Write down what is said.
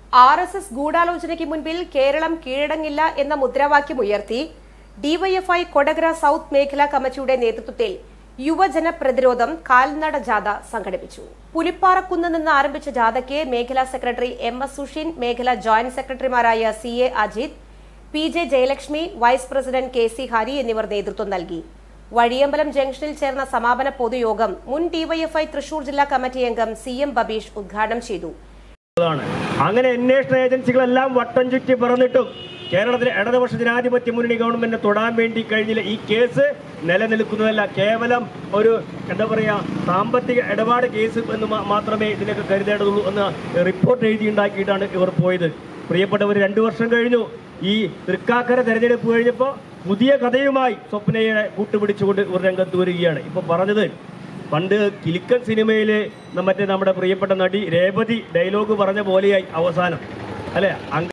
R S S ഗൂഢാലോചനയ്ക്ക് മുൻപിൽ കേരളം കീഴടങ്ങില്ല എന്ന മുദ്രാവാക്യം ഉയർത്തി ഡിവൈഎഫ്ഐ കൊടകര സൌത്ത് മേഖലാ കമ്മിറ്റിയുടെ നേതൃത്വത്തിൽ യുവജന പ്രതിരോധം കാൽനട ജാഥ സംഘടിപ്പിച്ചു പുലിപ്പാറക്കുന്ന് നിന്ന് ആരംഭിച്ച ജാഥയ്ക്ക് മേഖലാ സെക്രട്ടറി എം എസ് സുഷിൻ മേഖലാ ജോയിന്റ് സെക്രട്ടറിമാരായ C A Ajith P J Jayalakshmi vice president K C Hari എന്നിവർ നേതൃത്വം നൽകി വഴിയമ്പലം ജംഗ്ഷനിൽ ചേർന്ന സമാപന പൊതുയോഗം മുൻ ഡിവൈഎഫ്ഐ തൃശൂർ ജില്ലാ കമ്മിറ്റി അംഗം സി എം ബബീഷ് ഉദ്ഘാടനം ചെയ്തു ാണ് അങ്ങനെ അന്വേഷണ ഏജൻസികളെല്ലാം വട്ടം ചുറ്റി പറന്നിട്ടും കേരളത്തിലെ ഇടതുപക്ഷ ജനാധിപത്യ മുന്നണി ഗവൺമെന്റിനെ തൊടാൻ വേണ്ടി കഴിഞ്ഞില്ല ഈ കേസ് നിലനിൽക്കുന്നതല്ല കേവലം ഒരു എന്താ പറയുക സാമ്പത്തിക ഇടപാട് കേസ് എന്ന് മാ- മാത്രമേ ഇതിനൊക്കെ കരുതേണ്ടതുള്ളൂ എന്ന് റിപ്പോർട്ട് എഴുതിയുണ്ടാക്കിയിട്ടാണ് ഇവർ പോയത് പ്രിയപ്പെട്ടവർ രണ്ടു വർഷം കഴിഞ്ഞു ഈ തൃക്കാക്കര തെരഞ്ഞെടുപ്പ് കഴിഞ്ഞപ്പോൾ പുതിയ കഥയുമായി സ്വപ്നയെ കൂട്ടുപിടിച്ചുകൊണ്ട് ഇവർ രംഗത്ത് വരികയാണ് ഇപ്പൊ പറഞ്ഞത് പണ്ട് കിലിക്കൻ സിനിമയിലെ ന- മറ്റേ നമ്മുടെ പ്രിയപ്പെട്ട നടി രേവതി ഡയലോഗ് പറഞ്ഞ പോലെയായി അവസാനം അല്ലെ